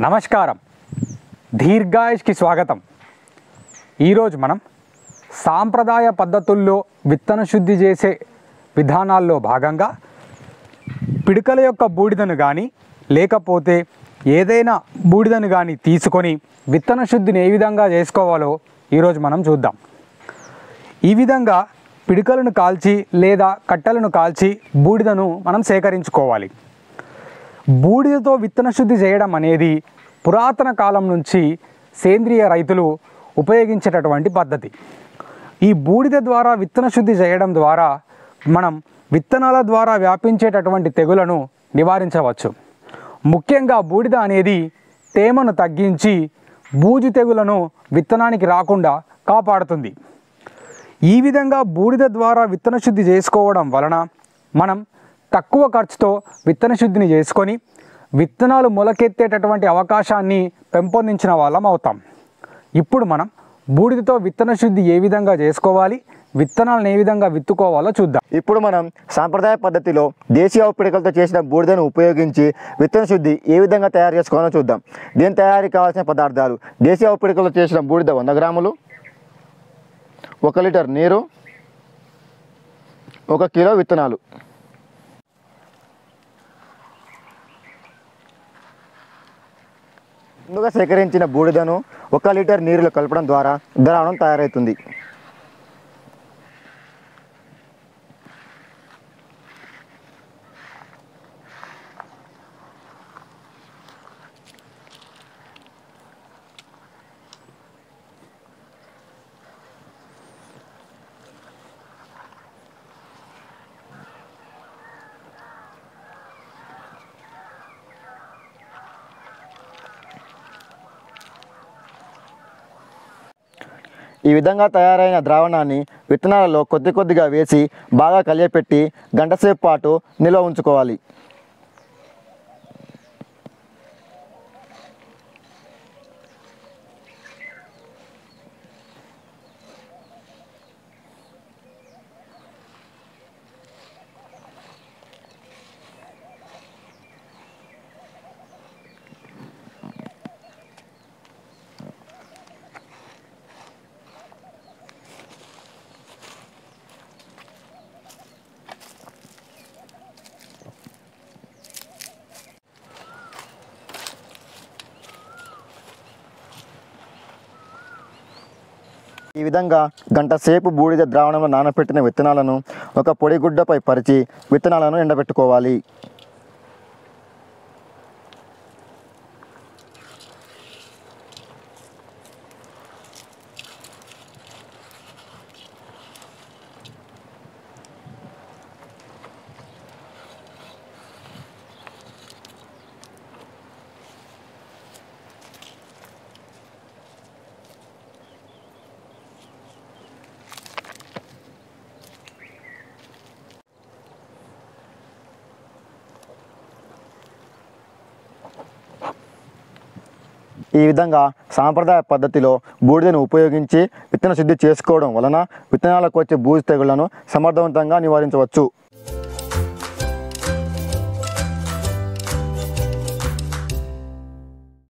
నమస్కారం దీర్ఘాయుష్కి స్వాగతం ఈరోజు మనం సాంప్రదాయ పద్ధతుల్లో విత్తన శుద్ధి చేసే విధానాల్లో భాగంగా పిడకల యొక్క బూడిదను కానీ లేకపోతే ఏదైనా బూడిదను కానీ తీసుకొని విత్తన శుద్ధిని ఏ విధంగా చేసుకోవాలో ఈరోజు మనం చూద్దాం ఈ విధంగా పిడకలను కాల్చి లేదా కట్టెలను కాల్చి బూడిదను మనం సేకరించుకోవాలి బూడిదతో విత్తన శుద్ధి చేయడం అనేది పురాతన కాలం నుంచి సేంద్రియ రైతులు ఉపయోగించేటటువంటి పద్ధతి ఈ బూడిద ద్వారా విత్తన శుద్ధి చేయడం ద్వారా మనం విత్తనాల ద్వారా వ్యాపించేటటువంటి తెగులను నివారించవచ్చు ముఖ్యంగా బూడిద అనేది తేమను తగ్గించి బూజు తెగులను విత్తనానికి రాకుండా కాపాడుతుంది ఈ విధంగా బూడిద ద్వారా విత్తన శుద్ధి చేసుకోవడం వలన మనం తక్కువ ఖర్చుతో విత్తన శుద్ధిని చేసుకొని విత్తనాలు మొలకెత్తేటటువంటి అవకాశాన్ని పెంపొందించిన వాళ్ళం అవుతాం ఇప్పుడు మనం బూడిదతో విత్తన శుద్ధి ఏ విధంగా చేసుకోవాలి విత్తనాలను ఏ విధంగా విత్తుకోవాలో చూద్దాం ఇప్పుడు మనం సాంప్రదాయ పద్ధతిలో దేశీయ ఆవు పిడకలతో చేసిన బూడిదను ఉపయోగించి విత్తన శుద్ధి ఏ విధంగా తయారు చేసుకోవాలో చూద్దాం దీని తయారీకి కావాల్సిన పదార్థాలు దేశీయ ఆవు పిడకలతో చేసిన బూడిద వంద గ్రాములు ఒక లీటర్ నీరు ఒక కిలో విత్తనాలు ముందుగా సేకరించిన బూడిదను ఒక లీటర్ నీరులో కలపడం ద్వారా ద్రావణం తయారవుతుంది ఈ విధంగా తయారైన ద్రావణాన్ని విత్తనాలలో కొద్ది కొద్దిగా వేసి బాగా కలియపెట్టి గంటసేపు పాటు నిల్వ ఉంచుకోవాలి ఈ విధంగా గంట సేపు బూడిద ద్రావణంలో నానబెట్టిన విత్తనాలను ఒక పొడిగుడ్డపై పరిచి విత్తనాలను ఎండబెట్టుకోవాలి ఈ విధంగా సాంప్రదాయ పద్ధతిలో బూడిదను ఉపయోగించి విత్తన శుద్ధి చేసుకోవడం వలన విత్తనాలకు వచ్చే బూజు తెగుళ్లను సమర్థవంతంగా నివారించవచ్చు